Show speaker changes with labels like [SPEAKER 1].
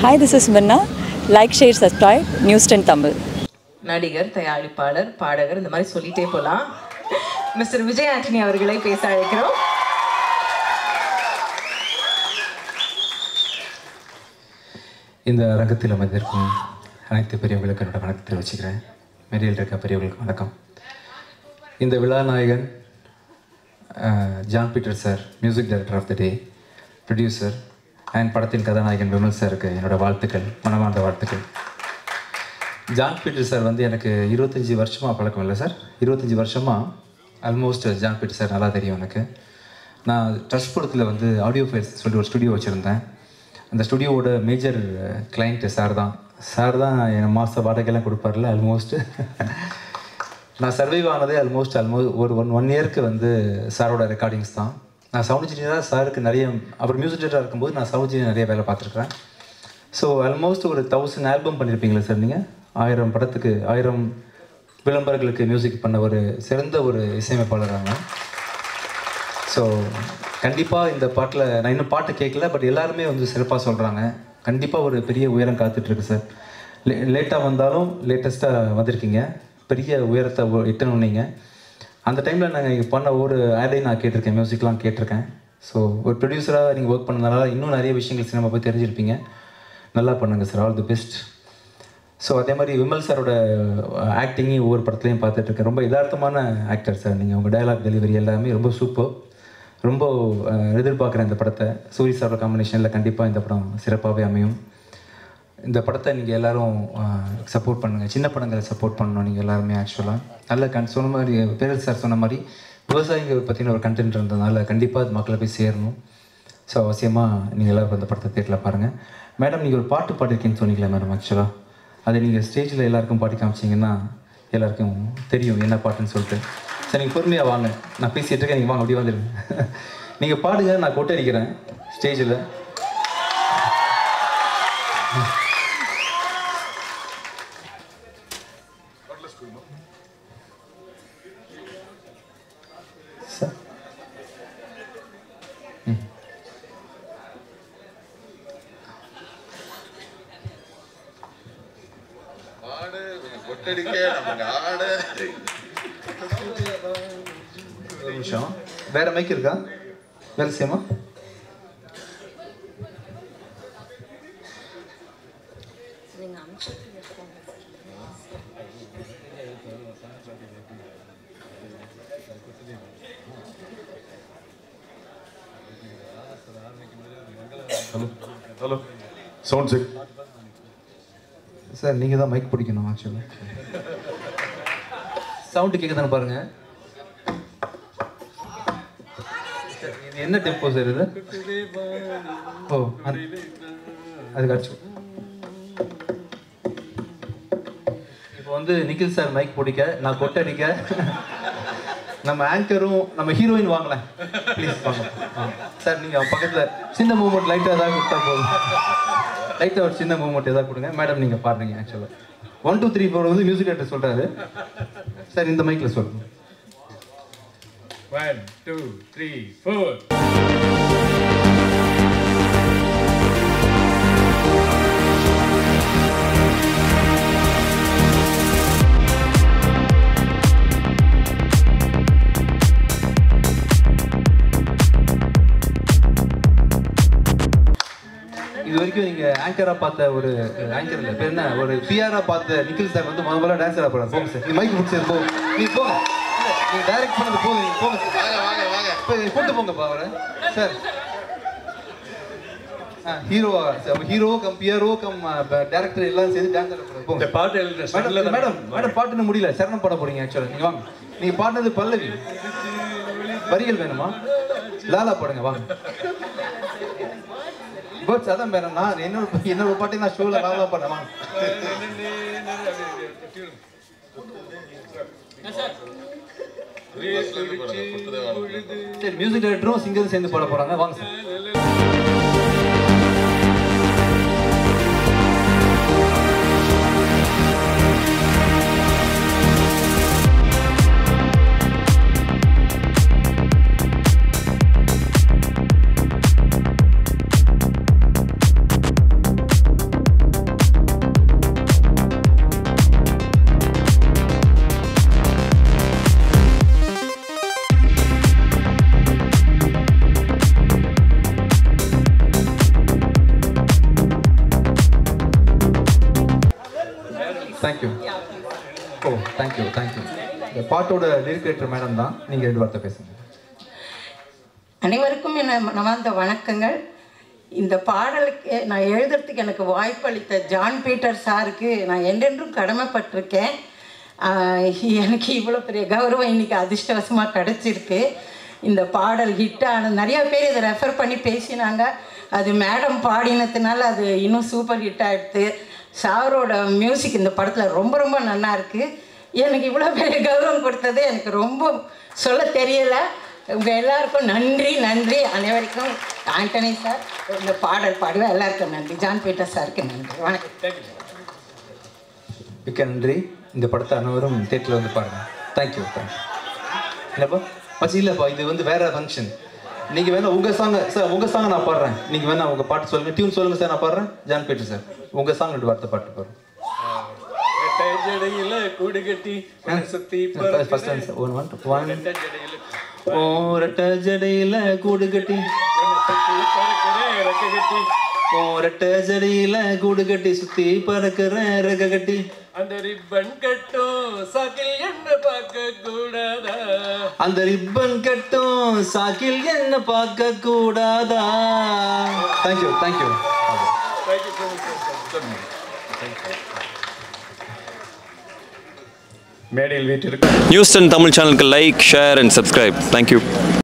[SPEAKER 1] Hi, this is Minna. Like, share, subscribe. News 10 Tamil.
[SPEAKER 2] நடிகர் தயாரிப்பாளர் பாடகர் இந்த மாதிரி சொல்லிட்டே போகலாம் மிஸ்டர் விஜய் ஆண்டனி அவர்களை பேச அழைக்கிறோம்
[SPEAKER 3] இந்த அரங்கத்தில் அமர்ந்திருக்கும் அனைத்து பெரியவர்களுக்கு என்னோட வணக்கத்தை தெரிவிச்சுக்கிறேன் மேடையில் இருக்க பெரியவர்களுக்கு வணக்கம் இந்த விழா நாயகன் அஹ், John Peter sir music director of the day producer and படத்தின் கதாநாயகன் விமல் சாருக்கு என்னோட வாழ்த்துக்கள் மனமார்ந்த வாழ்த்துக்கள் ஜான் பீட்டர் சார் வந்து எனக்கு இருபத்தஞ்சி வருஷமாக பழக்கம் இல்லை சார் இருபத்தஞ்சி வருஷமாக ஆல்மோஸ்ட் ஜான் பீட்டர் சார் நல்லா தெரியும் எனக்கு நான் ட்ரஸ்ட் படத்தில் வந்து ஆடியோ ஃபைல்ஸ் சொல்லி ஒரு ஸ்டுடியோ வச்சுருந்தேன் அந்த ஸ்டுடியோவோட மேஜர் கிளைண்ட்டு சார் தான் சார் தான் என் மாத வாடகைலாம் கொடுப்பார்ல ஆல்மோஸ்ட் நான் சர்வைவ் ஆனதே ஆல்மோஸ்ட் ஆல்மோஸ்ட் ஒரு ஒன் ஒன் இயருக்கு வந்து சாரோட ரெக்கார்டிங்ஸ் தான் நான் சவுண்ட் இன்ஜினியராக சாருக்கு நிறைய அவர் மியூசிக் டேரக்டராக இருக்கும்போது நான் சவுண்ட் இன்ஜினியர் நிறைய வேலை பார்த்துருக்குறேன் ஸோ ஆல்மோஸ்ட் ஒரு தௌசண்ட் ஆல்பம் பண்ணியிருப்பீங்களா சார் நீங்கள் ஆயிரம் படத்துக்கு ஆயிரம் விளம்பரங்களுக்கு மியூசிக் பண்ண ஒரு சிறந்த ஒரு இசையமைப்பாளராங்க ஸோ கண்டிப்பாக இந்த பாட்டில் நான் இன்னும் பாட்டு கேட்கல பட் எல்லாருமே வந்து சிறப்பாக சொல்கிறாங்க கண்டிப்பாக ஒரு பெரிய உயரம் காத்துட்ருக்கு சார் லே லேட்டாக வந்தாலும் லேட்டஸ்ட்டாக வந்திருக்கீங்க பெரிய உயரத்தை ஒ- எட்டணும் நீங்கள் அந்த டைமில் நாங்கள் பண்ண ஒரு ஆடையும் நான் கேட்டிருக்கேன் மியூசிக்லாம் கேட்டிருக்கேன் ஸோ ஒரு ப்ரொடியூசராக நீங்கள் ஒர்க் பண்ணதுனால இன்னும் நிறைய விஷயங்கள் சினிமா பற்றி தெரிஞ்சிருப்பீங்க நல்லா பண்ணுங்க sir all the best so அதே மாதிரி விமல் சாரோட ஆக்டிங்கையும் ஒவ்வொரு படத்துலையும் பார்த்துட்டு இருக்கேன் ரொம்ப யதார்த்தமான ஆக்டர் சார் நீங்கள் உங்கள் டயலாக் டெலிவரி எல்லாமே ரொம்ப சூப்பர் ரொம்ப அஹ், எதிர்பார்க்குறேன் இந்த படத்தை சூரி சாரோட காம்பினேஷனில் கண்டிப்பாக இந்த படம் சிறப்பாகவே அமையும் இந்த படத்தை நீங்கள் எல்லாரும் சப்போர்ட் பண்ணுங்கள் சின்ன படங்களை சப்போர்ட் பண்ணணும் நீங்கள் எல்லாருமே ஆக்சுவலாக நல்ல கண் சொன்ன மாதிரி பேரல் சார் சொன்ன மாதிரி விவசாயிகள் பற்றின ஒரு கண்டென்ட் இருந்ததுனால கண்டிப்பாக அது மக்களை போய் சேரணும் ஸோ அவசியமாக நீங்கள் எல்லாரும் அந்த படத்தை தேட்டரில் பாருங்கள் மேடம் நீங்கள் ஒரு பாட்டு பாடிருக்கீங்கன்னு சொன்னீங்களே மேடம் ஆக்சுவலாக அதை நீங்கள் ஸ்டேஜில் எல்லாருக்கும் பாடி காமிச்சிங்கன்னா எல்லாருக்கும் தெரியும் என்ன பாட்டுன்னு சொல்லிட்டு சரி நீங்கள் பொறுமையாக வாங்க நான் பேசிகிட்டு இருக்கேன் நீங்கள் வாங்க அப்படியே வந்துடுங்க நீங்கள் பாடுங்க நான் கொட்டை அடிக்கிறேன் ஸ்டேஜில் சார்
[SPEAKER 4] ஆடு கொட்டடிக்க நமக்கு ஆடு
[SPEAKER 3] ஒரு நிமிஷம் வேற மைக் இருக்கா வேலை செய்யுமா
[SPEAKER 4] hello hello sound check
[SPEAKER 3] sir நீங்கள் தான் மைக் பிடிக்கணும் ஆக்சுவலாக சவுண்டு கேட்குதானே பாருங்க சார், இது என்ன டெம்போ சார் இது ஓ அது- அது காட்சி இப்போ வந்து நிக்கில் சார் மைக் பிடிக்க நான் கொட்டை அடிக்க நம்ம ஆங்கரும் நம்ம ஹீரோயின் வாங்கலாம் ப்ளீஸ் வாங்க வாங்க. சார் நீங்கள் பக்கத்தில் சின்ன மூமெண்ட் லைட்டாக ஏதாவது கொடுத்தா போதும் லைட்டாக ஒரு சின்ன மூமெண்ட் ஏதாவது கொடுங்க மேடம் நீங்கள் பாடுறீங்க ஆக்சுவலாக ஒன் டூ த்ரீ ஃபோர் வந்து மியூசிக் டேரக்டர் சொல்கிறாரு சார் இந்த மைக்கில் சொல்லுங்க
[SPEAKER 5] One, two, three, four.
[SPEAKER 3] இது வரைக்கும் நீங்கள் ஆங்கராக பார்த்த ஒரு ஆங்கர் இல்லை பேர் என்ன ஒரு பிஆராக பார்த்த நிக்கில் சார் வந்து முதல்ல டான்ஸராக போகிறார் போங்க சார் நீ மைக் பிடிச்சது போ நீ போங்க இல்ல, நீ டைரக்ட் பண்ணது போங்க நீங்க போங்க சார்
[SPEAKER 4] வாங்க வாங்க வாங்க
[SPEAKER 3] போய் கூட்டு போங்கப்பா அவரை சார் ஹீரோவா சார் ஹீரோ கம் பியரோ கம் டேரக்டர் எல்லாம் சேர்ந்து டான்ஸ் ஆட போகிறார் போங்க
[SPEAKER 5] இந்த பாட்டு எழுதுற
[SPEAKER 3] மேடம்
[SPEAKER 5] ஸ்டைல்ல தான்
[SPEAKER 3] மேடம் மேடம் பாட்டுன்னு முடியல சரணம் பாட போறீங்க ஆக்சுவலாக நீங்க வாங்க நீங்க பாடினது பல்லவி வரிகள் வேணுமா லாலா பாடுங்க வாங்க பேர்ட்ஸ் அதான் மேடம் நான் என்னோட என்னோட பாட்டை நான் ஷோவில் லாலா பாடுறேன் வாங்க சரி மியூசிக் டைரக்டரும் சிங்கரும் சேர்ந்து பாட போறாங்க வாங்க சார் தேங்க்யூ தேங்க்யூ இந்த பாட்டோட லிரிக்ரேட்டர் மேடம் தான் நீங்கள் ரெண்டு வார்த்தை பேசுங்க
[SPEAKER 6] அனைவருக்கும் என் மனமார்ந்த வணக்கங்கள் இந்த பாடலுக்கு நான் எழுதுறதுக்கு எனக்கு வாய்ப்பளித்த ஜான் பீட்டர் சாருக்கு நான் என்றென்றும் கடமைப்பட்டிருக்கேன் ஆஹ் எனக்கு இவ்வளோ பெரிய கௌரவம் இன்னைக்கு அதிர்ஷ்டவசமாக கிடச்சிருக்கு இந்த பாடல் ஹிட் ஆனது நிறைய பேர் இதை ரெஃபர் பண்ணி பேசினாங்க அது மேடம் பாடினதுனால அது இன்னும் சூப்பர் ஹிட் ஆகிடுது சாரோட மியூசிக் இந்த படத்தில் ரொம்ப ரொம்ப நல்லா இருக்குது எனக்கு இவ்வளோ பெரிய கௌரவம் கொடுத்தது எனக்கு ரொம்ப சொல்ல தெரியலை உங்கள் எல்லாருக்கும் நன்றி நன்றி அனைவருக்கும் ஆண்டனி சார் இந்த பாடல் பாடுவேன் எல்லாருக்கும் நன்றி ஜான் பீட்டர் சாருக்கு நன்றி வணக்கம்
[SPEAKER 3] மிக்க நன்றி இந்த படத்தை அனைவரும் தேட்டரில் வந்து பாருங்க தேங்க்யூ தேங்க்யூ என்னப்பா மச்சி இல்லைப்பா இது வந்து வேற ஃபங்க்ஷன் நீங்கள் வேணா உங்கள் சாங்கை சார் உங்கள் சாங்கை நான் பாடுறேன் நீங்கள் வேணா உங்கள் பாட்டு சொல்லுங்கள் டியூன் சொல்லுங்கள் சார் நான் பாடுறேன் ஜான் பீட்டர் சார் உங்கள் சாங் ரெண்டு வார்த்தை பாட்டு பாருங்க
[SPEAKER 5] ரெட்டை ஜடையில கூடு கட்டி உன்னை சுத்தி
[SPEAKER 3] ஃபர்ஸ்ட்
[SPEAKER 5] பறக்கிறேன்.
[SPEAKER 3] ஒன் ஒன் ஒன்
[SPEAKER 5] ரெட்டை ஜடையில
[SPEAKER 3] ஓ ரெட்ட ஜடையில் கூடு கட்டி
[SPEAKER 5] உன்னை சுத்தி பறக்கிறேன், ரெக்கை கட்டி
[SPEAKER 3] ஓ ரெட்ட ஜடையில் கூடு கட்டி சுற்றி பறக்கிறேன் ரெக்க கட்டி
[SPEAKER 5] அந்த ரிப்பன் கட்டும் சாக்கில் என்ன பார்க்க கூடாதா
[SPEAKER 3] அந்த ரிப்பன் கட்டும் சாக்கில் என்ன பார்க்க கூடாதா thank you thank you
[SPEAKER 5] thank you so much மேடையில் வீட்டிற்கு
[SPEAKER 7] நியூஸ் டென் தமிழ் சேனலுக்கு like share and subscribe thank you